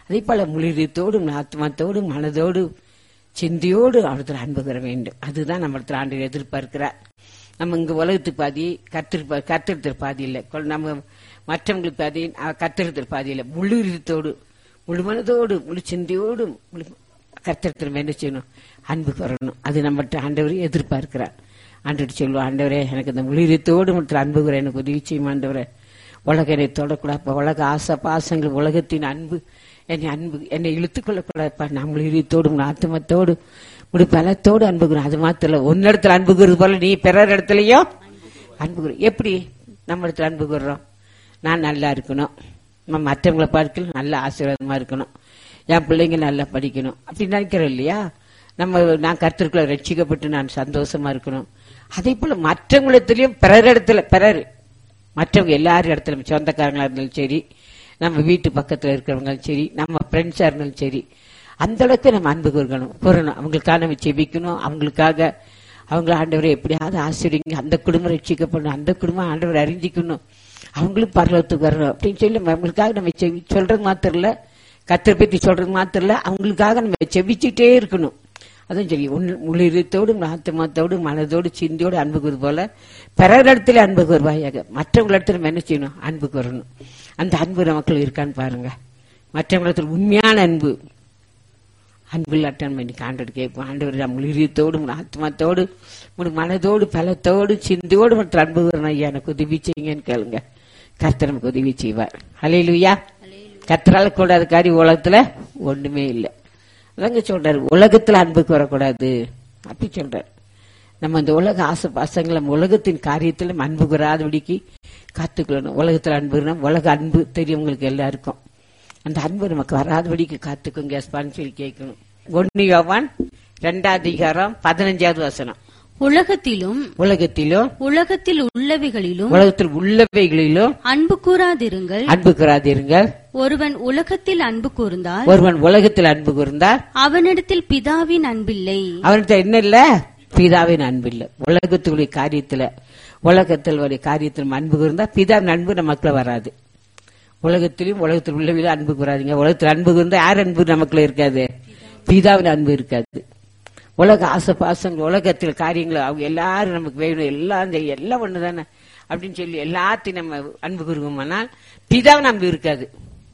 அதே போல முழுதத்தோடும் ஆத்மாத்தோடும் மனதோடு சிந்தியோடு அவரத்தில் அன்பு பெற வேண்டும் அதுதான் நம்மளத்தில் ஆண்டு எதிர்பார்க்கிறார் நம்ம இங்க உலகத்துக்கு பாதி கத்திருப்ப கத்திருத்தர் பாதி இல்லை கொ- நம்ம மற்றவங்களுக்கு பாதி கத்திருத்தர் பாதி இல்லை முழு இதயத்தோடு முழு மனதோடு முழு சிந்தையோடு முழு கத்திரத்தில் என்ன செய்யணும் அன்பு பெறணும் அது நம்மகிட்ட ஆண்டவர் எதிர்பார்க்கிறார் ஆண்டவர் சொல்லுவோம் ஆண்டவரே எனக்கு இந்த முழு இதயத்தோடு மட்டும் அன்பு பெற எனக்கு உதவி செய்யும் ஆண்டவரே உலக என்னை தொடக்கூடாது இப்ப உலக ஆசை பாசங்கள் உலகத்தின் அன்பு என்னை அன்பு என்னை இழுத்துக் கொள்ளக்கூடாதுப்பா நான் முழு இதயத்தோடு உன் ஆத்மத்தோடு முழு பலத்தோடு அன்புகிறோம் அது மாத்திரம் இல்ல உன்னிடத்துல அன்புகிறது போல நீ பிறர் இடத்துலயும் அன்புகிற எப்படி நம்ம இடத்துல அன்புகிறோம் நான் நல்லா இருக்கணும் நம்ம மற்றவங்களை பார்க்கல நல்ல ஆசீர்வாதமா இருக்கணும் என் பிள்ளைங்க நல்லா படிக்கணும் அப்படி நினைக்கிறோம் இல்லையா நம்ம நான் கருத்திற்குள்ள ரட்சிக்கப்பட்டு நான் சந்தோஷமா இருக்கணும் அதே போல மற்றவங்களிடத்திலயும் பிறர் இடத்துல பிறர் மற்றவங்க எல்லாரும் இடத்துல சொந்தக்காரங்களா இருந்தாலும் சரி நம்ம வீட்டு பக்கத்துல இருக்கிறவங்களும் சரி நம்ம ஃப்ரெண்ட்ஸா இருந்தாலும் சரி அந்த அளவுக்கு நம்ம அன்பு கூறணும் கூறணும் அவங்களுக்காக நம்ம செபிக்கணும் அவங்களுக்காக அவங்கள ஆண்டவரை எப்படியாவது ஆசிரியங்க அந்த குடும்பம் ரட்சிக்கப்படணும் அந்த குடும்பம் ஆண்டவர் அறிஞ்சிக்கணும் அவங்களும் பரலத்துக்கு வரணும் அப்படின்னு சொல்லி நம்ம அவங்களுக்காக நம்ம செவி சொல்றது மாத்திரம் இல்ல கத்தரை பத்தி சொல்றது மாத்திரம் இல்ல அவங்களுக்காக நம்ம செபிச்சுட்டே இருக்கணும் அதான் சரி உள்ளிருத்தோடு ஆத்மாத்தோடு மனதோடு சிந்தியோடு அன்பு கூறு போல பிறர் இடத்துல அன்பு கூறுவாயாக மற்றவங்க இடத்துல நம்ம என்ன செய்யணும் அன்பு கூறணும் அந்த அன்பு நமக்குள்ள இருக்கான்னு பாருங்க மற்றவங்க இடத்துல உண்மையான அன்பு அன்பில்லாட்டம் இன்னைக்கு ஆண்டோடு கேட்போம் ஆண்டவர் நம்ம உயிரியத்தோடு உன் ஆத்மாத்தோடு உன் மனதோடு பலத்தோடு சிந்தியோடு மற்ற அன்பு கூறணும் ஐயா எனக்கு உதவி செய்யுங்கன்னு கேளுங்க கர்த்தர் நமக்கு உதவி செய்வார் ஹalleluya கர்த்தரால கூடாத காரியம் உலகத்துல ஒண்ணுமே இல்லை அதாங்க சொல்றாரு உலகத்துல அன்புக்கு வரக்கூடாது அப்படி சொல்றாரு நம்ம இந்த உலக ஆசை பாசங்களை நம்ம உலகத்தின் காரியத்துல நம்ம அன்பு கூறாதபடிக்கு காத்துக்கொள்ளணும் உலகத்துல அன்புனா உலக அன்பு தெரியும் உங்களுக்கு எல்லாருக்கும் அந்த அன்பு நமக்கு வராதபடிக்கு காத்துக்குங்க எஸ்பான்னு சொல்லி கேட்கணும் ஒன்னு யோவான் ரெண்டாவது அதிகாரம் பதினஞ்சாவது வசனம் உலகத்திலும் உலகத்திலும் உலகத்தில் உள்ளவைகளிலும் உலகத்தில் உள்ளவைகளிலும் அன்பு கூறாதிருங்கள் அன்பு கூறாதீர்கள் ஒருவன் உலகத்தில் அன்பு கூர்ந்தால் ஒருவன் உலகத்தில் அன்பு கூர்ந்தால் அவனிடத்தில் பிதாவின் அன்பில்லை அவன்கிட்ட என்ன இல்ல பிதாவின் அன்பு இல்ல உலகத்துடைய காரியத்துல உலகத்தில் ஒரு காரியத்தில் நம்ம அன்பு கூர்ந்தா பிதாவின் அன்பு நமக்குள்ள வராது உலகத்திலும் உலகத்தில் உள்ளவில அன்பு கூறாதீங்க உலகத்தில் அன்பு கூர்ந்தா யார் அன்பு நமக்குள்ள இருக்காது பிதாவின் அன்பு இருக்காது உலக ஆசை பாசம் உலகத்தில் காரியங்கள் அவங்க எல்லாரும் நமக்கு வேணும் எல்லாம் செய்ய எல்லாம் ஒண்ணுதானே அப்படின்னு சொல்லி எல்லாத்தையும் நம்ம அன்பு கூறுவோம்னால் பிதாவின் அன்பு இருக்காது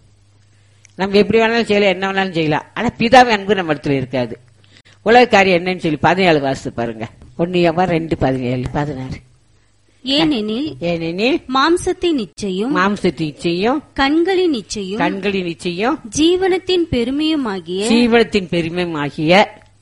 நம்ம எப்படி வேணாலும் செய்யலாம் என்ன வேணாலும் செய்யலாம் ஆனா பிதாவின் அன்பு நம்ம இடத்துல இருக்காது உலக காரியம் என்னன்னு சொல்லி பதினேழு வாசத்து பாருங்க ஒன்னு ரெண்டு பதினேழு பதினாறு ஏனெனில் ஏனெனில் மாம்சத்தின் நிச்சயம் மாம்சத்தின் நிச்சயம் கண்களின் நிச்சயம் கண்களின் நிச்சயம் ஜீவனத்தின் பெருமையுமாகிய ஜீவனத்தின் பெருமையும் ஆகிய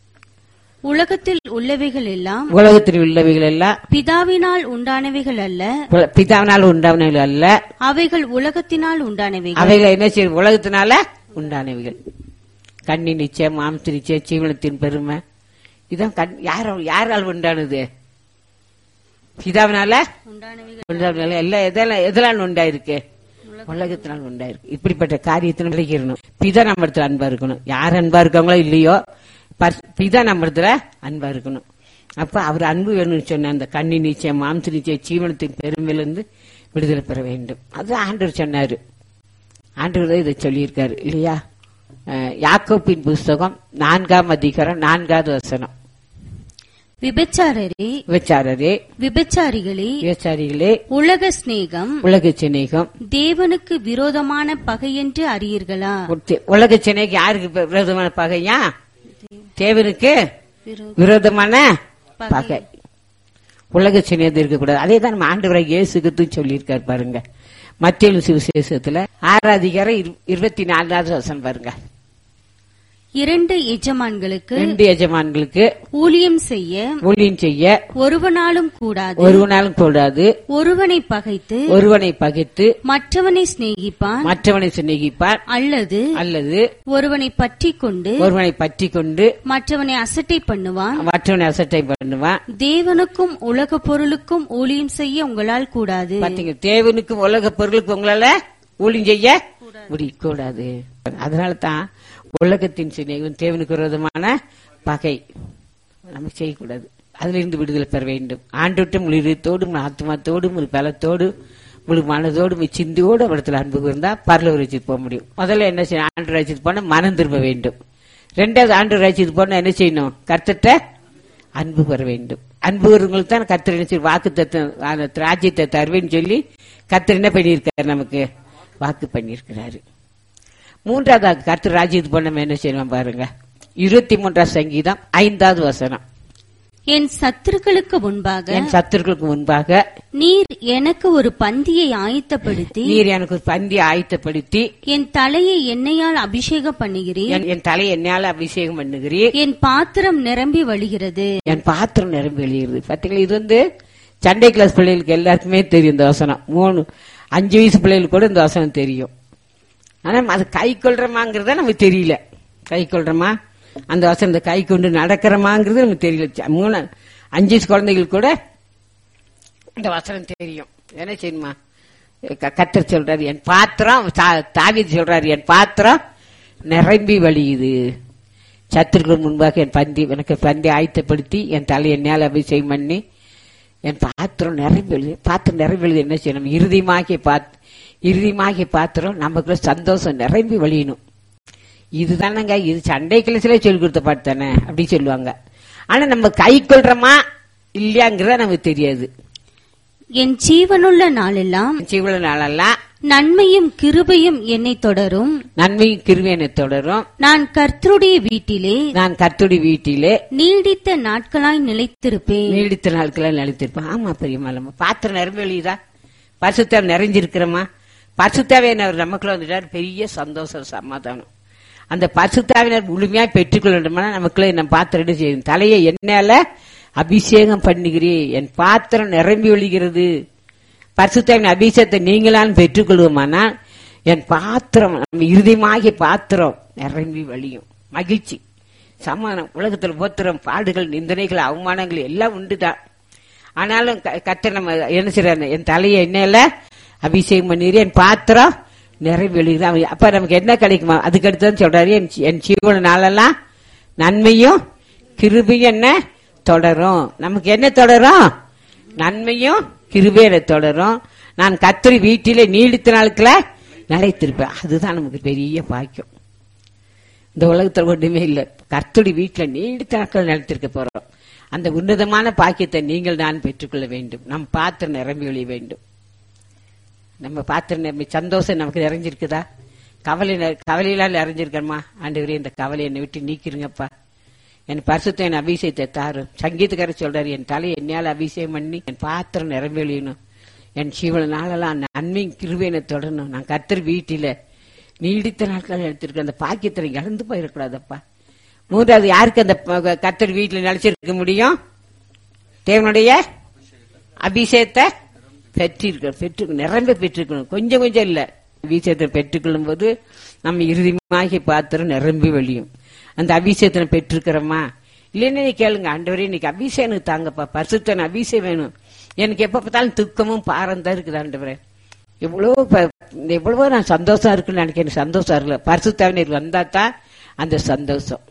உலகத்தில் உள்ளவைகள் எல்லாம் உலகத்தில் உள்ளவைகள் எல்லாம் பிதாவினால் உண்டானவைகள் அல்ல உல- பிதாவினால் உண்டானவைகள் அல்ல அவைகள் உலகத்தினால் உண்டானவைகள் அவைகள் என்ன செய்யும் உலகத்தினால உண்டானவைகள் கண்ணின் நிச்சயம் மாம்ச நிச்சயம் ஜீவனத்தின் பெருமை இதான் கண் யாரால் யாரால் உண்டானது பிதாவினால உண்டானவைகள் உண்டானது எல்லாம் எதெல்லாம் எதெல்லாம் உண்டாயிருக்கு உலகத்தினால் உண்டாயிருக்கு இப்படிப்பட்ட காரியத்தினால் விளைக்கிறணும் பிதா நம்ம இடத்துல அன்பா இருக்கணும் யார் அன்பா இருக்காங்களோ இல்லையோ பர்- பிதா நம்ம இடத்துல அன்பா இருக்கணும் அப்ப அவர் அன்பு வேணும்னு சொன்ன அந்த கண்ணி நிச்சயம் மாம்ச நிச்சயம் ஜீவனத்தின் பெருமையிலிருந்து விடுதலை பெற வேண்டும் அது ஆண்டவர் சொன்னாரு ஆண்டவர் தான் இதை சொல்லியிருக்காரு இல்லையா அஹ், யாக்கோப்பின் புஸ்தகம் நான்காம் அதிகாரம் நான்காவது வசனம் விபச்சாரரே விபச்சாரரே விபச்சாரிகளே விபச்சாரிகளே உலக சிநேகம் உலக சிநேகம் தேவனுக்கு விரோதமான பகை என்று அறியீர்களா உத்தி- உலக சினைக்கு யாருக்கு ப- விரோதமான பகையா தேவனுக்கு விரோதமான பகை உலக சினையது இருக்கக்கூடாது அதே தான் நம்ம ஆண்டவராக இயேசுக்கு சொல்லியிருக்காரு பாருங்க மத்திய சுவிசேஷத்துல ஆறாம் அதிகாரம் இரு- இருபத்தி நாலாவது வசனம் பாருங்க இரண்டு எஜமான்களுக்கு ரெண்டு எஜமான்களுக்கு ஊழியம் செய்ய ஊழியம் செய்ய ஒருவனாலும் கூடாது ஒருவனாலும் கூடாது ஒருவனை பகைத்து ஒருவனை பகைத்து மற்றவனை சிநேகிப்பான் மற்றவனை சிநேகிப்பார் அல்லது அல்லது ஒருவனை பற்றி கொண்டு ஒருவனை பற்றி கொண்டு மற்றவனை அசட்டை பண்ணுவான் மற்றவனை அசட்டை பண்ணுவான் தேவனுக்கும் உலக பொருளுக்கும் ஊழியம் செய்ய உங்களால் கூடாது பாத்தீங்க தேவனுக்கும் உலக பொருளுக்கு உங்களால ஊழியம் செய்ய முடிய கூடாது அதனால தான் உலகத்தின் சிநேகம் தேவனுக்கு விரோதமான பகை நம்ம செய்யக்கூடாது அதுல இருந்து விடுதலை பெற வேண்டும் ஆண்டோட்டும் உயிரத்தோடும் ஆத்மாத்தோடும் ஒரு பலத்தோடு முழு மனதோடு முழு சிந்தியோடு அவரிடத்துல அன்பு இருந்தா பரலூர் ராஜ்யத்துக்கு போக முடியும் முதல்ல என்ன செய்யணும் ஆண்டு ராஜ்யத்துக்கு போனா மனம் திரும்ப வேண்டும் ரெண்டாவது ஆண்டு ராஜ்யத்துக்கு போனா என்ன செய்யணும் கர்த்தட்ட அன்பு பெற வேண்டும் அன்பு வருவங்களுக்கு தான் கர்த்தர் என்ன செய்ய வாக்கு தத்துவம் ராஜ்யத்தை தருவேன்னு சொல்லி கர்த்தர் என்ன பண்ணியிருக்காரு நமக்கு வாக்கு பண்ணியிருக்கிறாரு மூன்றாவது கர்த்தர் ராஜ்யத்துக்கு போன நம்ம என்ன செய்யணும் பாருங்க இருபத்தி மூன்றாம் சங்கீதம் ஐந்தாவது வசனம் என் சத்துருக்களுக்கு முன்பாக என் சத்துருக்களுக்கு முன்பாக நீர் எனக்கு ஒரு பந்தியை ஆயத்தப்படுத்தி நீர் எனக்கு ஒரு பந்தி ஆயத்தப்படுத்தி என் தலையை எண்ணெயால் அபிஷேகம் பண்ணுகிறீர் என் என் தலை என்னால அபிஷேகம் பண்ணுகிறீர் என் பாத்திரம் நிரம்பி வழிகிறது என் பாத்திரம் நிரம்பி வெளியிடுது பாத்தீங்களா இது வந்து சண்டே கிளாஸ் பிள்ளைகளுக்கு எல்லாருக்குமே தெரியும் இந்த வசனம் மூணு அஞ்சு வயசு பிள்ளைகளுக்கு கூட இந்த வசனம் தெரியும் ஆனா அது கை கொள்றமாங்கிறத நமக்கு தெரியல கை கொள்றமா அந்த வசனத்தை கை கொண்டு நடக்கிறமாங்கிறது நமக்கு தெரியல ச- மூணு அஞ்சு வயசு குழந்தைகளுக்கு கூட இந்த வசனம் தெரியும் என்ன செய்யுமா க- கர்த்தர் சொல்றாரு என் பாத்திரம் தா- தாவீது சொல்றாரு என் பாத்திரம் நிரம்பி வழியுது சத்துருக்கள் முன்பாக என் பந்தி எனக்கு பந்தி ஆயத்தப்படுத்தி என் தலை என்னால் அபிஷேகம் பண்ணி என் பாத்திரம் நிரம்பி எழுது பாத்திரம் நிரம்பி எழுது என்ன செய்யணும் இறுதியமாகிய பாத் இறுதியமாகிய பாத்திரம் நமக்குள்ள சந்தோஷம் நிரம்பி வழியணும் இதுதானங்க இது சண்டை கிளசில சொல்லி கொடுத்த பாட்டு தானே அப்படி சொல்லுவாங்க ஆனா நம்ம கை கொள்றோமா இல்லையாங்கிறத நமக்கு தெரியாது என் ஜீவனுள்ள நாளெல்லாம் இவ்வளவு நாளெல்லாம் நன்மையும் கிருபையும் என்னை தொடரும் நன்மையும் கிருவேனை தொடரும் நான் கர்த்தருடைய வீட்டிலே நான் கத்துடி வீட்டிலே நீடித்த நாட்களாய் நிலைத்திருப்பேன் நீடித்த நாட்களை நிலைத்திருப்பேன் ஆமா பெரியம்மா நம்ம பாத்திரம் நிரம்பி வெளியுதா பரிசுத்தாவை நிறைஞ்சிருக்கிறோமா பரிசுத்தாவியனர் நமக்குள்ள வந்துட்டார் பெரிய சந்தோஷம் சமாதானம் அந்த பரிசுத்தாவினர் முழுமையா பெற்றுக்கொள்ளணும்னா நமக்குள்ள நம்ம பாத்திரம் என்ன செய்யும் தலையை என்னால அபிஷேகம் பண்ணுகிறேன் என் பாத்திரம் நிரம்பி ஒழிகிறது பரிசுத்தாவின் அபிஷேகத்தை நீங்களான் பெற்றுக்கொள்வோமானால் என் பாத்திரம் நம்ம இறுதியமாகிய பாத்திரம் நிரம்பி வழியும் மகிழ்ச்சி சமாதானம் உலகத்தில் போத்திரம் பாடுகள் நிந்தனைகள் அவமானங்கள் எல்லாம் உண்டுதான் ஆனாலும் க- கர்த்தர் நம்ம என்ன செய்யறாரு என் தலையை எண்ணெயில அபிஷேகம் பண்ணிடு என் பாத்திரம் நிறைவு எழுதுது அப்ப நமக்கு என்ன கிடைக்குமா அதுக்கு அடுத்து சொல்றாரு என் ஜீ- என் ஜீவன நாளெல்லாம் நன்மையும் கிருபையும் என்ன தொடரும் நமக்கு என்ன தொடரும் நன்மையும் கிருபையும் எனக்கு தொடரும் நான் கத்திரி வீட்டிலே நீடித்த நாளுக்குள்ள நிலைத்திருப்பேன் அதுதான் நமக்கு பெரிய பாக்கியம் இந்த உலகத்துல ஒண்ணுமே இல்ல கர்த்தருடைய வீட்டுல நீடித்த நாட்கள் நிலைத்திருக்க போறோம் அந்த உன்னதமான பாக்கியத்தை நீங்கள் நான் பெற்றுக்கொள்ள வேண்டும் நம் பாத்திரம் நிரம்பி ஒழிய வேண்டும் நம்ம பாத்திரம் நிரம்பி சந்தோஷம் நமக்கு நிறைஞ்சிருக்குதா கவலை நெ- கவலையெல்லாம் நிறைஞ்சிருக்கணுமா ஆண்டவரே இந்த கவலை என்னை விட்டு நீக்கிருங்கப்பா என் பரிசுத்த என் அபிஷேகத்தை தாரு சங்கீதக்காரர் சொல்றாரு என் தலை என்னால் அபிஷேகம் பண்ணி என் பாத்திரம் நிரம்பி ஒழியணும் என் சீவன நாளெல்லாம் நன்மை கிருவேனை தொடரணும் நான் கர்த்தர் வீட்டில நீடித்த நாட்கள் எடுத்திருக்க அந்த பாக்கியத்தை நீங்க இழந்து போயிடக்கூடாதப்பா மூன்றாவது யாருக்கு அந்த ப- கர்த்தர் வீட்டில் நிலைச்சிருக்க முடியும் தேவனுடைய அபிஷேகத்தை பெற்றிருக்க பெற்று நிரம்ப பெற்றுக்கணும் கொஞ்சம் கொஞ்சம் இல்ல அபிஷேகத்தை பெற்றுக்கொள்ளும் போது நம்ம இறுதியாகி பாத்திரம் நிரம்பி வெளியும் அந்த அபிஷேகத்தை பெற்றிருக்கிறோமா இல்லைன்னு நீ கேளுங்க ஆண்டவரே இன்னைக்கு அபிஷேகம் எனக்கு தாங்கப்பா பரிசுத்தன் அபிஷேகம் வேணும் எனக்கு எப்ப பார்த்தாலும் துக்கமும் பாரம் தான் இருக்குது ஆண்டவரே எவ்வளவு ப- எவ்வளவோ நான் சந்தோஷம் இருக்குன்னு நினைக்கிறேன் சந்தோஷம் இருக்குல்ல பரிசுத்தாவினர் வந்தா தான் அந்த சந்தோஷம்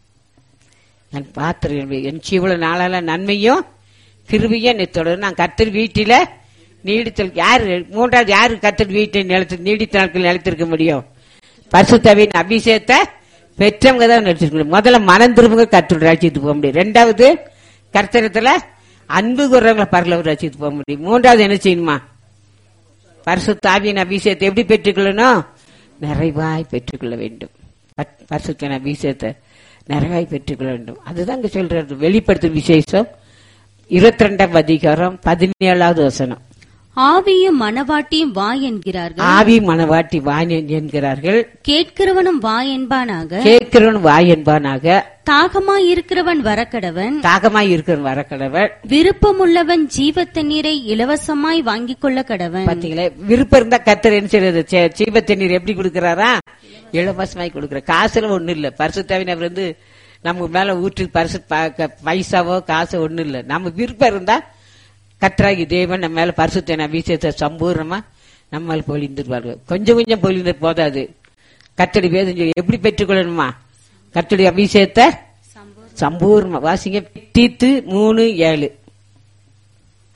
நான் பாத்திரம் என் இவ்வளவு நாளால நன்மையும் கிருபியும் என்னை தொடரும் நான் கத்தர் வீட்டில நீடித்தல் யாரு மூன்றாவது யாரு கத்தர் வீட்டை நிலத்து நீடித்த நாட்கள் நிலைத்திருக்க முடியும் பரிசுத்தாவின் அபிஷேகத்தை பெற்றவங்க தான் நினைச்சிருக்க முடியும் முதல்ல மனம் திரும்புங்க கத்தர் ராஜ்யத்துக்கு போக முடியும் ரெண்டாவது கர்த்தரத்துல அன்பு குறவங்களை பரலவர் ராஜ்யத்துக்கு போக முடியும் மூன்றாவது என்ன செய்யணுமா பரிசுத்தாவியின் அபிஷேகத்தை எப்படி பெற்றுக்கொள்ளணும் நிறைவாய் பெற்றுக்கொள்ள வேண்டும் பட்- பரிசுத்தன் அபிஷேகத்தை நிறைவாய் பெற்றுக்கொள்ள வேண்டும் அதுதான் இங்க சொல்றது வெளிப்படுத்தும் விசேஷம் இருபத்தி ரெண்டாம் அதிகாரம் பதினேழாவது வசனம் ஆவியும் மனவாட்டியும் வா என்கிறார்கள் ஆவி மனவாட்டி வான் என்கிறார்கள் கேட்கிறவனும் வா என்பானாக கேட்கிறவன் வாய் என்பானாக தாகமாய் இருக்கிறவன் வரக்கடவன் தாகமாய் இருக்கிறவன் வரக்கடவன் விருப்பமுள்ளவன் ஜீவ தண்ணீரை இலவசமாய் வாங்கிக் கொள்ள கடவன் பாத்தீங்களா விருப்பம் இருந்தா கத்தர் என்ன செய்யறது சே- ஜீவ தண்ணீர் எப்படி கொடுக்கறாரா இலவசமாய் கொடுக்கற காசுல ஒண்ணு இல்ல பரிசுத்தாவின் அவர் வந்து நமக்கு மேல ஊற்றி பரிசு ப- க- பைசாவோ காசோ ஒண்ணு இல்ல நம்ம விருப்பம் இருந்தா கத்தராகி தேவன் நம்ம மேல பரிசுத்தன அபிஷேகத்தை சம்பூர்ணமா நம்மால் பொழிந்துருவார்கள் கொஞ்சம் கொஞ்சம் பொழிந்து போதாது கத்தடி வேதம் சொல்லி எப்படி பெற்றுக்கொள்ளணுமா கத்தடி அபிஷேகத்தை சம்பூர்ணமா வாசிங்க தீத்து மூணு ஏழு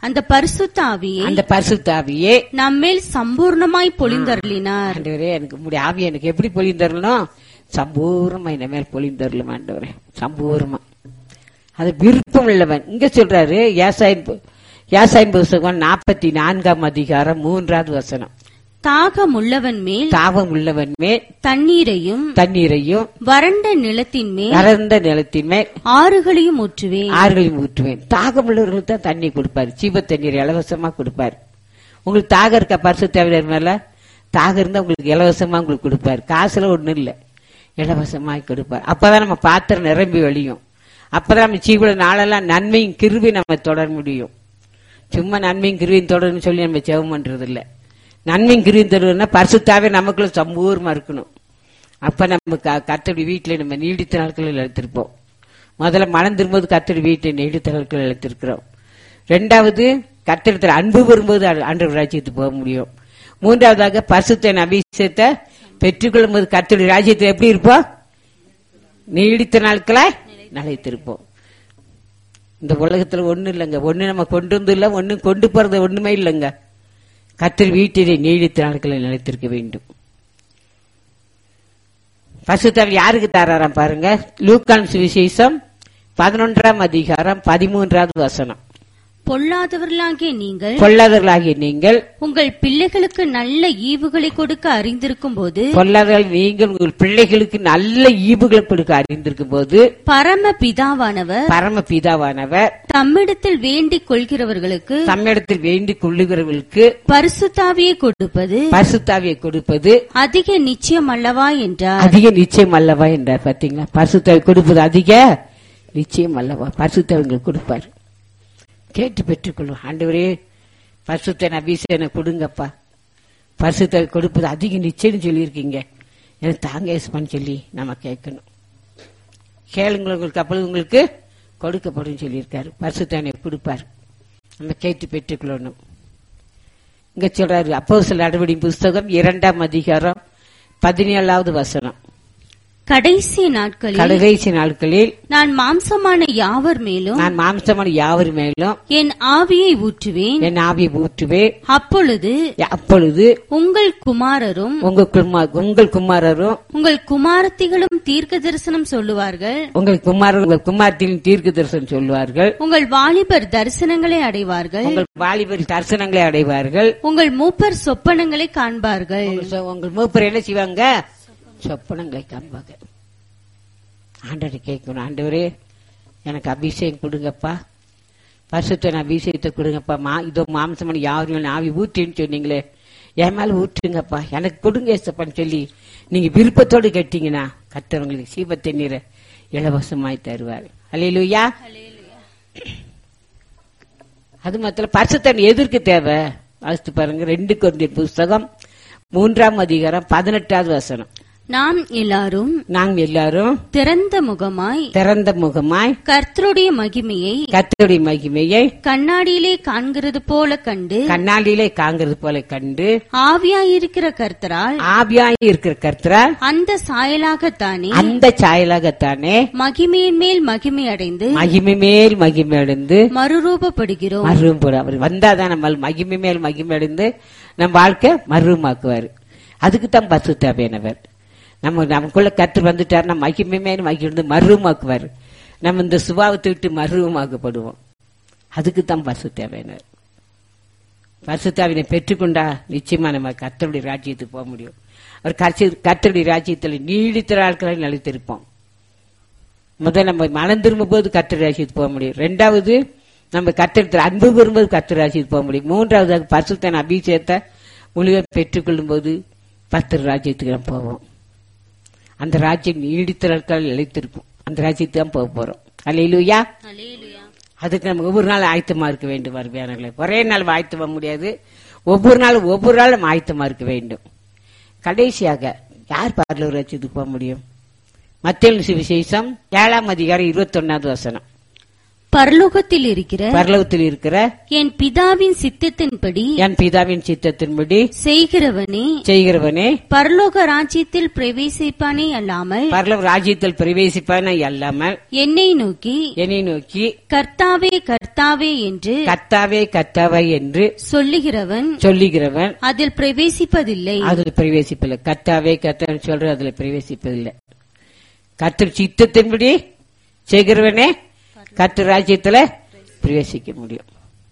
அந்த பரிசுத்த ஆவியை அந்த பரிசுத்தாவியே நம்மேல் சம்பூர்ணமாய் பொழிந்தருளினார் ஆண்டவரே எனக்கு உங்களுடைய ஆவி எனக்கு எப்படி பொழிந்தரணும் சம்பூர்ணமா என்ன மேல் பொழிந்தரலும் ஆண்டவரே சம்பூர்ணமா அது விருப்பம் உள்ளவன் இங்க சொல்றாரு யாசாயின் பு- யாசாயின் புஸ்தகம் நாற்பத்தி நான்காம் அதிகாரம் மூன்றாவது வசனம் தாகம் உள்ளவன் மேல் தாவம் உள்ளவன் மேல் தண்ணீரையும் தண்ணீரையும் வறண்ட நிலத்தின் மேல் வறண்ட நிலத்தின் மேல் ஆறுகளையும் ஊற்றுவேன் ஆறுகளையும் ஊற்றுவேன் தாகம் உள்ளவர்களுக்கு தான் தண்ணி கொடுப்பாரு சீப தண்ணீர் இலவசமா கொடுப்பாரு உங்களுக்கு தாகம் இருக்கா பரிசு தேவையான மேல தாகம் இருந்தா உங்களுக்கு இலவசமா உங்களுக்கு கொடுப்பாரு காசுல ஒண்ணும் இல்ல இலவசமா கொடுப்பாரு அப்பதான் நம்ம பாத்திரம் நிரம்பி வழியும் அப்பதான் நம்ம சீவுல நாளெல்லாம் நன்மையும் கிருவி நம்ம தொடர முடியும் சும்மா நன்மையும் கிருவியும் தொடருன்னு சொல்லி நம்ம ஜெபம் பண்றது இல்ல நன்மையும் கிருவியும் தொடருன்னா பரிசுத்தாவே நமக்குள்ள சம்பூர்மா இருக்கணும் அப்ப நம்ம க- கர்த்தருடைய வீட்டுல நம்ம நீடித்த நாட்களில் எடுத்திருப்போம் முதல்ல மனம் திரும்பும்போது கர்த்தருடைய வீட்டை நீடித்த நாட்களில் எடுத்திருக்கிறோம் ரெண்டாவது கர்த்தரத்தில் அன்பு வரும்போது ஆண்டவர் ராஜ்யத்துக்கு போக முடியும் மூன்றாவதாக பரிசுத்த அபிஷேகத்தை பெற்றுக்கொள்ளும் போது கர்த்தருடைய ராஜ்யத்தில் எப்படி இருப்போம் நீடித்த நாட்களை நிலைத்திருப்போம் இந்த உலகத்துல ஒண்ணு இல்லைங்க ஒண்ணு நம்ம கொண்டு வந்து இல்ல ஒண்ணு கொண்டு போறது ஒண்ணுமே இல்லைங்க கர்த்தர் வீட்டிலே நீடித்த நாட்களை நிலைத்திருக்க வேண்டும் பசுத்தவர் யாருக்கு தாராராம் பாருங்க லூக்கான் சுவிசேஷம் பதினொன்றாம் அதிகாரம் பதிமூன்றாவது வசனம் பொல்லாதவர்களாகிய நீங்கள் பொல்லாதவர்களாகிய நீங்கள் உங்கள் பிள்ளைகளுக்கு நல்ல ஈவுகளை கொடுக்க அறிந்திருக்கும் போது பொல்லாதவர்கள் நீங்கள் உங்கள் பிள்ளைகளுக்கு நல்ல ஈவுகளை கொடுக்க அறிந்திருக்கும் போது பரம பிதாவானவர் பரம பிதாவானவர் தம்மிடத்தில் வேண்டிக் கொள்கிறவர்களுக்கு தம்மிடத்தில் வேண்டிக் கொள்ளுகிறவர்களுக்கு பரிசுத்தாவியை கொடுப்பது பரிசுத்தாவியை கொடுப்பது அதிக நிச்சயம் அல்லவா என்றார் அதிக நிச்சயம் அல்லவா என்றார் பாத்தீங்களா பரிசுத்தாவை கொடுப்பது அதிக நிச்சயம் அல்லவா பரிசுத்தவங்களுக்கு கொடுப்பார் கேட்டு பெற்றுக்கொள்ளும் ஆண்டவரே பரிசுத்தன் அபிஷேகனை கொடுங்கப்பா பரிசுத்தாவை கொடுப்பது அதிக நிச்சயம் சொல்லியிருக்கீங்க எனக்கு தாங்க ஏசுப்பான்னு சொல்லி நம்ம கேட்கணும் கேளுங்க உங்களுக்கு அப்பொழுது உங்களுக்கு கொடுக்கப்படும் சொல்லியிருக்காரு பரிசுத்தானை கொடுப்பார் நம்ம கேட்டு பெற்றுக்கொள்ளணும் இங்க சொல்றாரு அப்போ சில நடவடி புஸ்தகம் இரண்டாம் அதிகாரம் பதினேழாவது வசனம் கடைசி நாட்களில் கடைசி நாட்களில் நான் மாம்சமான யாவர் மேலும் நான் மாம்சமான யாவர் மேலும் என் ஆவியை ஊற்றுவேன் என் ஆவியை ஊற்றுவே அப்பொழுது அப்பொழுது உங்கள் குமாரரும் உங்க குமா- உங்கள் குமாரரும் உங்கள் குமாரத்திகளும் தீர்க்க தரிசனம் சொல்லுவார்கள் உங்கள் குமாரர் உங்கள் குமாரத்தின் தீர்க்க தரிசனம் சொல்வார்கள் உங்கள் வாலிபர் தரிசனங்களை அடைவார்கள் உங்கள் வாலிபர் தரிசனங்களை அடைவார்கள் உங்கள் மூப்பர் சொப்பனங்களை காண்பார்கள் உங்கள் சொ- உங்கள் மூப்பர் என்ன செய்வாங்க சொப்பனங்களை காண்பாங்க ஆண்டவரை கேட்கணும் ஆண்டவரே எனக்கு அபிஷேகம் கொடுங்கப்பா பரிசுத்தன் அபிஷேகத்தை கொடுங்கப்பா மா இதோ மாம்சமான யாரும் ஆவி ஊற்றின்னு சொன்னீங்களே என் மேல ஊற்றுங்கப்பா எனக்கு கொடுங்க ஏசப்பான்னு சொல்லி நீங்க விருப்பத்தோடு கேட்டீங்கன்னா கத்தவங்களுக்கு சீபத்தை நீரை இலவசமாய் தருவார் அல்லையிலுயா அது மாத்திரம் பரிசுத்தன் எதற்கு தேவை வாசித்து பாருங்க ரெண்டு குழந்தை புஸ்தகம் மூன்றாம் அதிகாரம் பதினெட்டாவது வசனம் நாம் எல்லாரும் நாங்க எல்லாரும் திறந்த முகமாய் திறந்த முகமாய் கர்த்தருடைய மகிமையை கர்த்தருடைய மகிமையை கண்ணாடியிலே காண்கிறது போல கண்டு கண்ணாடியிலே காங்கிறது போல கண்டு ஆவியாயிருக்கிற கர்த்தரால் ஆவியாய் இருக்கிற கர்த்தரால் அந்த சாயலாகத்தானே அந்த சாயலாகத்தானே மகிமையின் மேல் மகிமை அடைந்து மகிமை மேல் மகிமை அடைந்து மறுரூபப்படுகிறோம் மருவம் போற அவர் வந்தாதான் நம்ம மகிமை மேல் மகிமை அடைந்து நம்ம வாழ்க்கை மருவமாக்குவார் அதுக்கு தான் பசு தேவையானவர் நம்ம நமக்குள்ள கற்று வந்துட்டார் நம்ம மகிமை மேல் மகிழ்ந்து வந்து மருவமாக்குவார் நம்ம இந்த சுபாவத்தை விட்டு மருவமாக்கப்படுவோம் அதுக்கு தான் பசு தேவையானவர் பரிசுத்தாவினை பெற்றுக்கொண்டா நிச்சயமா நம்ம கர்த்தருடைய ராஜ்யத்துக்கு போக முடியும் அவர் கர்த்த- கர்த்தருடைய ராஜ்யத்தில் நீடித்த நாட்களை நிலைத்திருப்போம் முதல்ல நம்ம மனம் திரும்பும் போது கர்த்தர் ராஜ்யத்துக்கு போக முடியும் ரெண்டாவது நம்ம கர்த்தரத்தில் அன்பு பெறும்போது கர்த்தர் ராஜ்யத்துக்கு போக முடியும் மூன்றாவது பரிசுத்தன் அபிஷேகத்தை முழுக பெற்றுக்கொள்ளும் போது பத்தர் ராஜ்யத்துக்கு நம்ம போவோம் அந்த ராஜ்யம் நீடித்த நாட்கள் நிலைத்திருக்கும் அந்த ராஜ்யத்துக்கு தான் போக போறோம் அல்லையிலுயா அதுக்கு நம்ம ஒவ்வொரு நாள் ஆயத்தமா இருக்க வேண்டும் அருமையானவர்களே ஒரே நாள் ஆயத்தமா முடியாது ஒவ்வொரு நாளும் ஒவ்வொரு நாளும் நம்ம ஆயத்தமா இருக்க வேண்டும் கடைசியாக யார் பார்லர் ராஜ்யத்துக்கு போக முடியும் மத்திய சுவிசேஷம் ஏழாம் அதிகாரம் இருபத்தி ஒன்னாவது வசனம் பரலோகத்தில் இருக்கிற பரலோகத்தில் இருக்கிற என் பிதாவின் சித்தத்தின்படி என் பிதாவின் சித்தத்தின்படி செய்கிறவனே செய்கிறவனே பரலோக ராஜ்யத்தில் பிரவேசிப்பானே அல்லாமல் பரலோக ராஜ்யத்தில் பிரவேசிப்பான அல்லாமல் என்னை நோக்கி என்னை நோக்கி கர்த்தாவே கர்த்தாவே என்று கத்தாவே கத்தாவை என்று சொல்லுகிறவன் சொல்லுகிறவன் அதில் பிரவேசிப்பதில்லை அதுல பிரவேசிப்பில்லை கத்தாவே கத்தான்னு சொல்ற அதுல பிரவேசிப்பதில்லை கத்தர் சித்தத்தின்படி செய்கிறவனே கத்தர் ராஜ்யத்துல பிரவேசிக்க முடியும்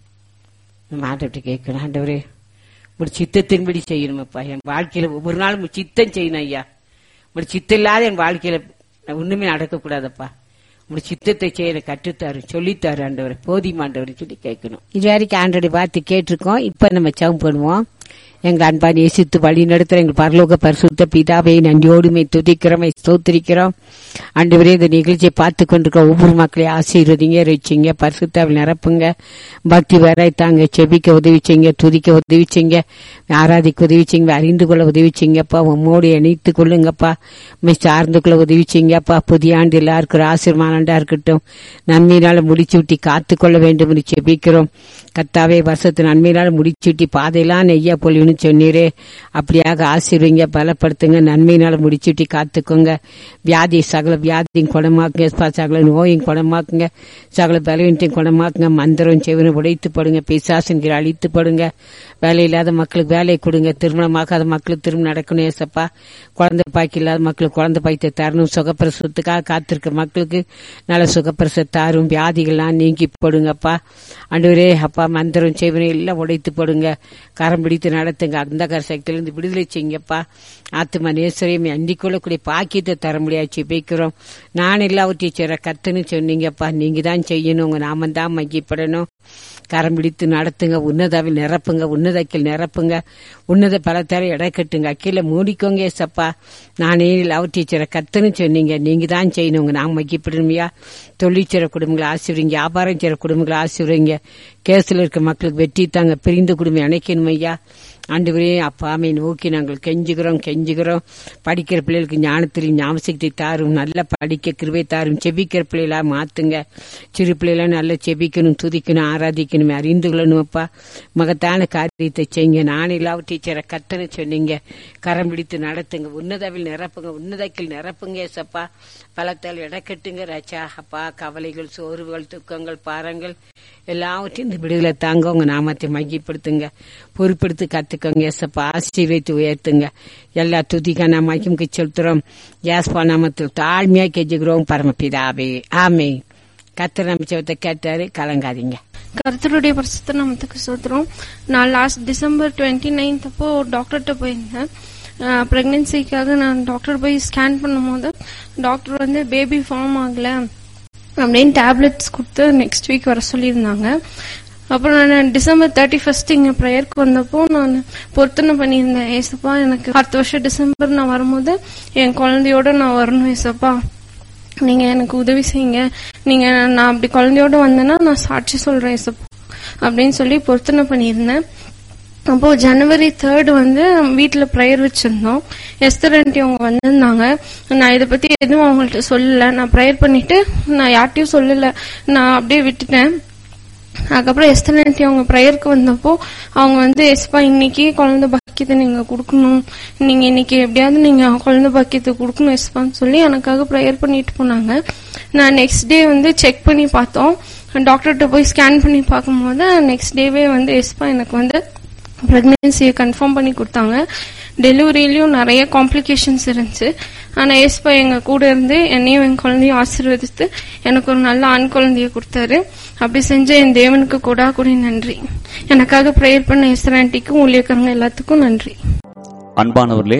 நம்ம ஆண்டவர்கிட்ட கேட்கணும் ஆண்டவரே ஒரு சித்தத்தின்படி செய்யணுமப்பா என் வாழ்க்கையில ஒவ்வொரு நாளும் உம் சித்தம் செய்யணும் ஐயா ஒரு சித்தம் இல்லாத என் வாழ்க்கையில நான் ஒண்ணுமே நடக்கக்கூடாதப்பா உங்க சித்தத்தை செய்ய எனக்கு கற்றுத்தாரு சொல்லித்தாரு ஆண்டவர் போதியும் ஆண்டவர் சொல்லி கேட்கணும் இது வரைக்கும் ஆண்டோட பார்த்து கேட்டிருக்கோம் இப்ப நம்ம சவம் பண்ணுவோம் எங்க அன்பா நேசித்து வழி நடத்துற எங்கள் பரலோக பரிசுத்த பிதாவை நன்றியோடுமை துதிக்கிறோம் ஸ்தோத்திரிக்கிறோம் ஆண்டவரே இந்த நிகழ்ச்சியை பார்த்து கொண்டிருக்க ஒவ்வொரு மக்களையும் ஆசீர்வதிங்க ரசிங்க பரிசுத்தாவில் நிரப்புங்க பக்தி வரைத்தாங்க செபிக்க உதவிச்சிங்க துதிக்க உதவிச்சிங்க ஆராதிக்க உதவிச்சிங்க அறிந்து கொள்ள உதவிச்சிங்கப்பா உம்மோடு இணைத்து கொள்ளுங்கப்பா உண்மை சார்ந்து கொள்ள உதவிச்சிங்கப்பா புதிய ஆண்டு எல்லாருக்கும் ஒரு ஆசீர்வானண்டா இருக்கட்டும் நன்மையினால முடிச்சு விட்டி காத்து கொள்ள வேண்டும் என்று செபிக்கிறோம் கத்தாவே வருஷத்து நன்மையினால முடிச்சு விட்டி பாதையெல்லாம் நெய்யா பொழிவுன்னு சொன்னீரே அப்படியாக ஆசீர்வீங்க பலப்படுத்துங்க நன்மையினால முடிச்சு விட்டி காத்துக்கோங்க வியாதி சகல வியாதியும் குணமாக்குங்க ப- சகல நோயும் குணமாக்குங்க சகல பலவீனத்தையும் குணமாக்குங்க மந்திரம் செவனை உடைத்து படுங்க பிசாசுங்கிற அழித்து படுங்க வேலை இல்லாத மக்களுக்கு வேலை கொடுங்க திருமணமாகாத மக்களுக்கு திருமணம் நடக்கணும் ஏசப்பா குழந்தை பாக்கி இல்லாத மக்களுக்கு குழந்தை பாய்த்தை தரணும் சுகப்பிரசவத்துக்காக காத்திருக்க மக்களுக்கு நல்ல சுகப்பிரசவ தாரும் வியாதிகள்லாம் நீங்கி போடுங்கப்பா ஆண்டவரே அப்பா மந்திரம் செய்வனை எல்லாம் உடைத்து போடுங்க கரம் பிடித்து நடத்துங்க அந்த சக்தியிலிருந்து விடுதலை செய்யுங்கப்பா ஆத்துமா நேசரையும் அண்டிக் கொள்ளக்கூடிய பாக்கியத்தை தர முடியாது பேக்கிறோம் நான் எல்லாவற்றையும் செய்ற கத்துன்னு சொன்னீங்கப்பா நீங்க தான் செய்யணும் உங்க நாம தான் மகிப்படணும் கரம் பிடித்து நடத்துங்க உன்னதாவில் நிரப்புங்க உன்னதக்கில் நிரப்புங்க உன்னத பலத்தார எடை கட்டுங்க அக்கீழ மூடிக்கோங்க ஏசப்பா நானே அவற்றை செய்ற கத்துன்னு சொன்னீங்க நீங்க தான் செய்யணும் உங்க நாம் மகிப்படணுமையா தொழிற்சிற குடும்பங்களை ஆசிரியங்க வியாபாரம் செய்யற குடும்பங்களை ஆசிரியங்க கேஸ்ல இருக்க மக்களுக்கு வெற்றி தாங்க பிரிந்த குடும்பம் அணைக்கணும் ஐயா ஆண்டவரே அப்பாமை நோக்கி நாங்கள் கெஞ்சுகிறோம் கெஞ்சுகிறோம் படிக்கிற பிள்ளைகளுக்கு ஞானத்தில் ஞாபகத்தை தாரும் நல்ல படிக்க கிருபை தாரும் செபிக்கிற பிள்ளைகளா மாத்துங்க சிறு பிள்ளைகளா நல்லா செபிக்கணும் துதிக்கணும் ஆராதிக்கணும் அறிந்து கொள்ளணும் அப்பா மகத்தான காரியத்தை செய்யுங்க நான் இல்லாவ டீச்சரை கத்தனை சொன்னீங்க கரம் பிடித்து நடத்துங்க உன்னதவில் நிரப்புங்க உன்னதக்கில் நிரப்புங்க ஏசப்பா பலத்தால் இடக்கட்டுங்க ராச்சா அப்பா கவலைகள் சோர்வுகள் துக்கங்கள் பாரங்கள் எல்லாவற்றையும் இந்த விடுதலை தாங்க உங்க நாமத்தை மையப்படுத்துங்க பொறுப்படுத்தி கத்துக்கோங்க ஏசப்பா ஆசீர்வைத்து உயர்த்துங்க எல்லா துதிக்கான மகிமுக்கு செலுத்துறோம் யாஸ்பா நாமத்தில் தாழ்மையா கெஞ்சுகிறோம் பரமபிதாவே ஆமே கத்திர நம்பிச்சவத்தை கேட்டாரு கலங்காதீங்க கர்த்தருடைய பரிசுத்த நாமத்துக்கு சோத்திரம் நான் லாஸ்ட் டிசம்பர் டுவெண்ட்டி நைன்த் அப்போ டாக்டர்கிட்ட போயிருந்தேன் ப்ரெக்னென்சிக்காக நான் டாக்டர் போய் ஸ்கேன் பண்ணும்போது டாக்டர் வந்து பேபி ஃபார்ம் ஆகல அப்படின்னு டேப்லெட்ஸ் கொடுத்து நெக்ஸ்ட் வீக் வர சொல்லியிருந்தாங்க அப்புறம் நான் டிசம்பர் தேர்ட்டி ஃபர்ஸ்ட் இங்க ப்ரேயருக்கு வந்தப்போ நான் பொருத்தனை பண்ணியிருந்தேன் ஏசப்பா எனக்கு அடுத்த வருஷம் டிசம்பர் நான் வரும்போது என் குழந்தையோட நான் வரணும் ஏசப்பா நீங்க எனக்கு உதவி செய்யுங்க நீங்க நான் அப்படி குழந்தையோட வந்தேன்னா நான் சாட்சி சொல்றேன் ஏசப்பா அப்படின்னு சொல்லி பொருத்தனை பண்ணியிருந்தேன் அப்போ ஜனவரி தேர்ட் வந்து வீட்டுல ப்ரேயர் வச்சிருந்தோம் எஸ்தர் ஆண்டி அவங்க வந்திருந்தாங்க நான் இதை பத்தி எதுவும் அவங்கள்ட்ட சொல்லல நான் ப்ரேயர் பண்ணிட்டு நான் யார்ட்டையும் சொல்லல நான் அப்படியே விட்டுட்டேன் அதுக்கப்புறம் எஸ்தர் ஆண்டி அவங்க ப்ரேயருக்கு வந்தப்போ அவங்க வந்து எஸ்பா இன்னைக்கு குழந்தை பாக்கியத்தை நீங்க கொடுக்கணும் நீங்க இன்னைக்கு எப்படியாவது நீங்க குழந்தை பாக்கியத்தை கொடுக்கணும் எஸ்பான்னு சொல்லி எனக்காக ப்ரேயர் பண்ணிட்டு போனாங்க நான் நெக்ஸ்ட் டே வந்து செக் பண்ணி பார்த்தோம் டாக்டர்கிட்ட போய் ஸ்கேன் பண்ணி பார்க்கும்போது நெக்ஸ்ட் டேவே வந்து எஸ்பா எனக்கு வந்து பிரெக்னன்சியை கன்ஃபார்ம் பண்ணி கொடுத்தாங்க டெலிவரியிலயும் நிறைய காம்ப்ளிகேஷன்ஸ் இருந்துச்சு ஆனா ஏஸ்பா எங்க கூட இருந்து என்னையும் என் குழந்தையும் ஆசீர்வதித்து எனக்கு ஒரு நல்ல ஆண் குழந்தைய கொடுத்தாரு அப்படி செஞ்ச என் தேவனுக்கு கூட கூட நன்றி எனக்காக ப்ரேயர் பண்ண எஸ்தர் ஆண்டிக்கும் ஊழியக்காரங்க எல்லாத்துக்கும் நன்றி அன்பானவர்களே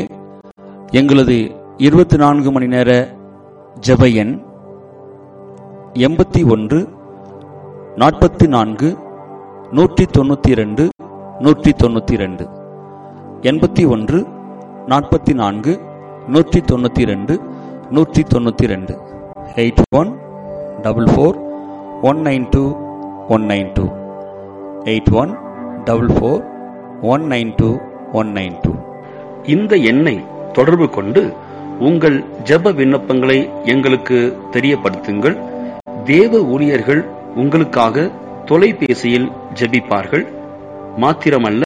எங்களது இருபத்தி நான்கு மணி நேர ஜெப எண் எண்பத்தி ஒன்று நாற்பத்தி நான்கு நூற்றி தொண்ணூற்றி ரெண்டு நூற்றி தொண்ணூற்றி ரெண்டு எண்பத்தி ஒன்று நாற்பத்தி நான்கு நூற்றி தொண்ணூற்றி ரெண்டு நூற்றி தொண்ணூற்றி ரெண்டு eight one double four one nine two one nine two eight one double four one nine two one nine two இந்த எண்ணை தொடர்பு கொண்டு உங்கள் ஜெப விண்ணப்பங்களை எங்களுக்கு தெரியப்படுத்துங்கள் தேவ ஊழியர்கள் உங்களுக்காக தொலைபேசியில் ஜெபிப்பார்கள் மாத்திரமல்ல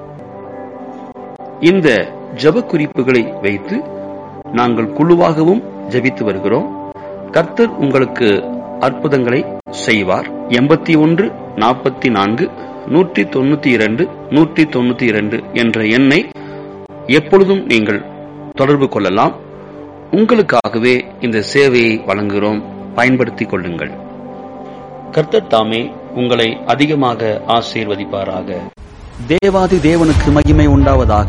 இந்த ஜெப குறிப்புகளை வைத்து நாங்கள் குழுவாகவும் ஜெபித்து வருகிறோம் கர்த்தர் உங்களுக்கு அற்புதங்களை செய்வார் எண்பத்தி ஒன்று நாற்பத்தி நான்கு நூற்றி தொண்ணூத்தி இரண்டு நூற்றி தொண்ணூத்தி இரண்டு என்ற எண்ணை எப்பொழுதும் நீங்கள் தொடர்பு கொள்ளலாம் உங்களுக்காகவே இந்த சேவையை வழங்குகிறோம் பயன்படுத்திக் கொள்ளுங்கள் கர்த்தர் தாமே உங்களை அதிகமாக ஆசீர்வதிப்பாராக தேவாதி தேவனுக்கு மகிமை உண்டாவதாக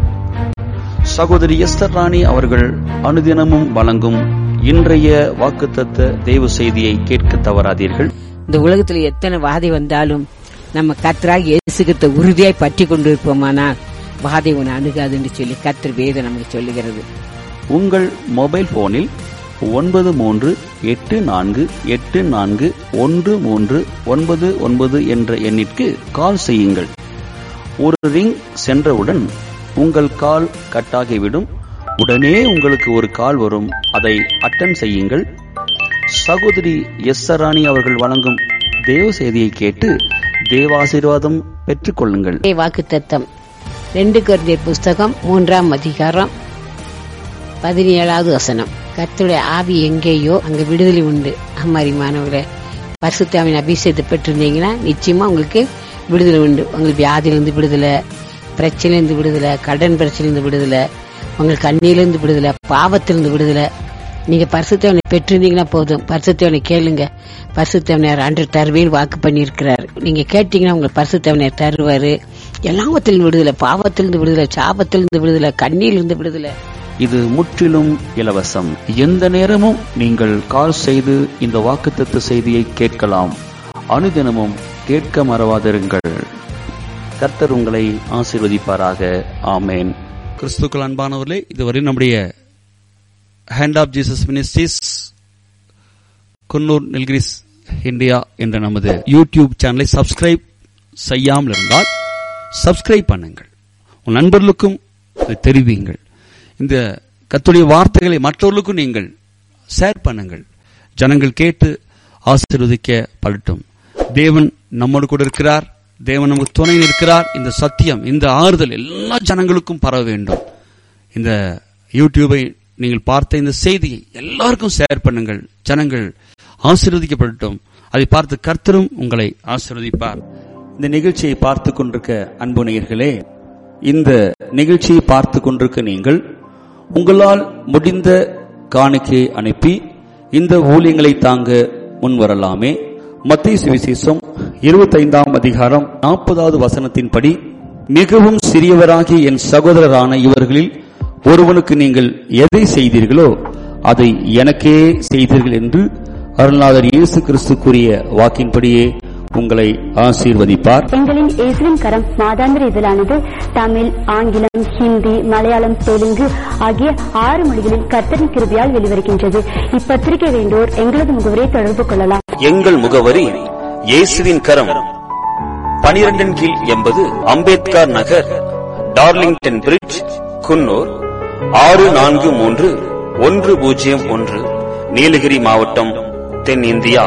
சகோதரி எஸ்தர் ராணி அவர்கள் அனுதினமும் வழங்கும் இன்றைய வாக்குத்தத்த தேவ செய்தியை கேட்க தவறாதீர்கள் இந்த உலகத்துல எத்தனை வாதை வந்தாலும் நம்ம கத்தராக இயேசுகிட்ட உறுதியாய் பற்றி கொண்டிருப்போமானால் வாதை உன்னை அணுகாதுன்னு சொல்லி கத்தர் வேதம் நமக்கு சொல்லுகிறது உங்கள் மொபைல் போனில் ஒன்பது மூன்று எட்டு நான்கு எட்டு நான்கு ஒன்று மூன்று ஒன்பது ஒன்பது என்ற எண்ணிற்கு கால் செய்யுங்கள் ஒரு ரிங் சென்றவுடன் உங்கள் கால் கட்டாகிவிடும் உடனே உங்களுக்கு ஒரு கால் வரும் அதை அட்டன் செய்யுங்கள் சகோதரி எஸ் சராணி அவர்கள் வழங்கும் தேவ செய்தியை கேட்டு தேவாசீர்வாதம் பெற்றுக்கொள்ளுங்கள் வாக்கு தத்தம் ரெண்டு குழந்தையர் புஸ்தகம் மூன்றாம் அதிகாரம் பதினேழாவது வசனம் கர்த்தருடைய ஆவி எங்கேயோ அங்க விடுதலை உண்டு அம்மாரி மாணவர்களே பரிசுத்தாவின் அபிஷேகத்தை பெற்றிருந்தீங்கன்னா நிச்சயமா உங்களுக்கு விடுதலை உண்டு உங்களுக்கு வியாதியிலிருந்து விடுதலை பிரச்சனையிலிருந்து விடுதலை கடன் பிரச்சனையிலிருந்து விடுதலை உங்களுக்கு கண்ணியிலிருந்து விடுதலை பாவத்திலிருந்து விடுதலை நீங்க பரிசுத்தவனை பெற்றிருந்தீங்கன்னா போதும் பரிசுத்தவனை கேளுங்க பரிசுத்தவனையார் அன்று தருவேன் வாக்கு பண்ணியிருக்கிறார் நீங்க கேட்டீங்கன்னா உங்களுக்கு பரிசுத்தவனையார் தருவாரு எல்லாவத்திலிருந்து விடுதலை பாவத்திலிருந்து விடுதலை சாபத்திலிருந்து விடுதலை கண்ணியிலிருந்து விடுதலை இது முற்றிலும் இலவசம் எந்த நேரமும் நீங்கள் கால் செய்து இந்த வாக்குத்தத்த செய்தியை கேட்கலாம் அனுதினமும் கேட்க மறவாதிருங்கள் கர்த்தர் உங்களை ஆசீர்வதிப்பாராக ஆமேன் கிறிஸ்துக்கள் அன்பானவர்களே இதுவரை நம்முடைய hand of Jesus ministries Coonoor Nilgiris India என்ற நமது யூடியூப் சேனலை சப்ஸ்கிரைப் செய்யாமல் இருந்தால் சப்ஸ்கிரைப் பண்ணுங்கள் உன் நண்பர்களுக்கும் இதை தெரிவியுங்கள் இந்த கத்துடைய வார்த்தைகளை மற்றவர்களுக்கும் நீங்கள் ஷேர் பண்ணுங்கள் ஜனங்கள் கேட்டு ஆசீர்வதிக்க படட்டும் தேவன் நம்மோடு கூட இருக்கிறார் தேவன் நமக்கு துணை இருக்கிறார் இந்த சத்தியம் இந்த ஆறுதல் எல்லா ஜனங்களுக்கும் பரவ வேண்டும் இந்த யூடியூபை நீங்கள் பார்த்த இந்த செய்தியை எல்லாருக்கும் ஷேர் பண்ணுங்கள் ஜனங்கள் ஆசீர்வதிக்கப்படட்டும் அதை பார்த்து கர்த்தரும் உங்களை ஆசீர்வதிப்பார் இந்த நிகழ்ச்சியை பார்த்து கொண்டிருக்க அன்பு நேயர்களே இந்த நிகழ்ச்சியை பார்த்து கொண்டிருக்க நீங்கள் உங்களால் முடிந்த காணிக்கையை அனுப்பி இந்த ஊழியங்களை தாங்க முன்வரலாமே மத்திய சுவிசேஷம் இருபத்தைந்தாம் அதிகாரம் நாற்பதாவது வசனத்தின்படி மிகவும் சிறியவராகிய என் சகோதரரான இவர்களில் ஒருவனுக்கு நீங்கள் எதை செய்தீர்களோ அதை எனக்கே செய்தீர்கள் என்று அருள்நாதர் இயேசு கிறிஸ்து கூறிய வாக்கின்படியே உங்களை ஆசீர்வதிப்பார் எங்களின் இயேசுவின் கரம் மாதாந்திர இதழானது தமிழ் ஆங்கிலம் ஹிந்தி மலையாளம் தெலுங்கு ஆகிய ஆறு மொழிகளில் கர்த்தரின் கிருபியால் வெளிவருகின்றது இப்பத்திரிகை வேண்டோர் எங்களது முகவரை தொடர்பு கொள்ளலாம் எங்கள் முகவரி இயேசுவின் கரம் பனிரெண்டின் கீழ் எண்பது அம்பேத்கர் நகர் டார்லிங்டன் பிரிட்ஜ் குன்னூர் ஆறு நான்கு மூன்று ஒன்று பூஜ்ஜியம் ஒன்று நீலகிரி மாவட்டம் தென் இந்தியா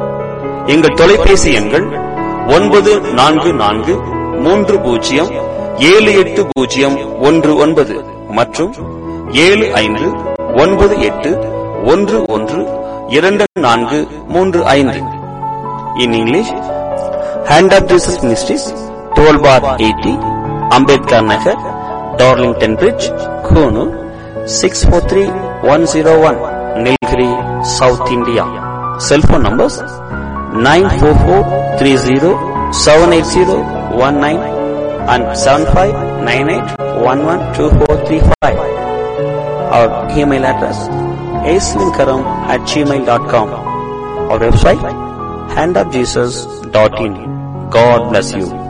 எங்கள் தொலைபேசி எண்கள் ஒன்பது நான்கு நான்கு மூன்று பூஜ்ஜியம் ஏழு எட்டு பூஜ்ஜியம் ஒன்று ஒன்பது மற்றும் ஏழு ஐந்து ஒன்பது எட்டு ஒன்று ஒன்று இரண்டு நான்கு மூன்று ஐந்து in English hand of Jesus ministries twelve bar eighty Ambedkar Nagar Darlington bridge Coonoor six four three one zero one Nilgiri south India cellphone numbers nine four four three zero seven eight zero one nine and seven five nine eight one one two four three five our email address ஏஸ்லின்கரம் at Gmail dot com our website handofjesus.in. God bless you.